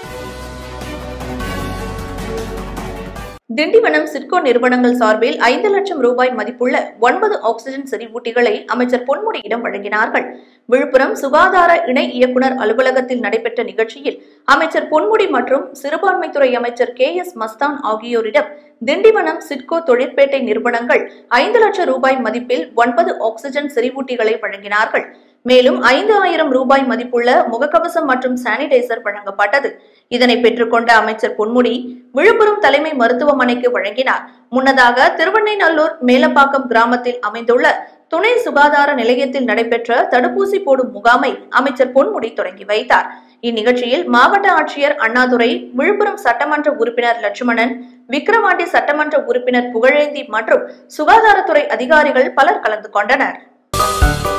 திண்டிவனம் சிட்கோ நிறுவனங்கள் சார்பில் ஐந்து லட்சம் ரூபாய் மதிப்புள்ள ஒன்பது ஆக்சிஜன் செறிவூட்டிகளை அமைச்சர் பொன்முடியிடம் வழங்கினார்கள் விழுப்புரம் சுகாதார இணை இயக்குநர் அலுவலகத்தில் நடைபெற்ற நிகழ்ச்சியில் அமைச்சர் பொன்முடி மற்றும் சிறுபான்மைத்துறை அமைச்சர் கே எஸ் மஸ்தான் ஆகியோரிடம் திண்டிவனம் சிட்கோ தொழிற்பேட்டை நிறுவனங்கள் ஐந்து லட்சம் ரூபாய் மதிப்பில் ஒன்பது ஆக்சிஜன் செறிவூட்டிகளை வழங்கினார்கள் மேலும் ஐந்து ஆயிரம் ரூபாய் மதிப்புள்ள முகக்கவசம் மற்றும் சானிடைசர் வழங்கப்பட்டது இதனை பெற்றுக்கொண்ட அமைச்சர் பொன்முடி விழுப்புரம் தலைமை மருத்துவமனைக்கு வழங்கினார் முன்னதாக திருவண்ணைநல்லூர் மேலப்பாக்கம் கிராமத்தில் அமைந்துள்ள துணை சுகாதார நிலையத்தில் நடைபெற்ற தடுப்பூசி போடும் முகாமை அமைச்சர் பொன்முடி தொடங்கி வைத்தார் இந்நிகழ்ச்சியில் மாவட்ட ஆட்சியர் அண்ணாதுரை விழுப்புரம் சட்டமன்ற உறுப்பினர் லட்சுமணன் விக்கிரவாண்டி சட்டமன்ற உறுப்பினர் புகழேந்தி மற்றும் சுகாதாரத்துறை அதிகாரிகள் பலர் கலந்து கொண்டனர்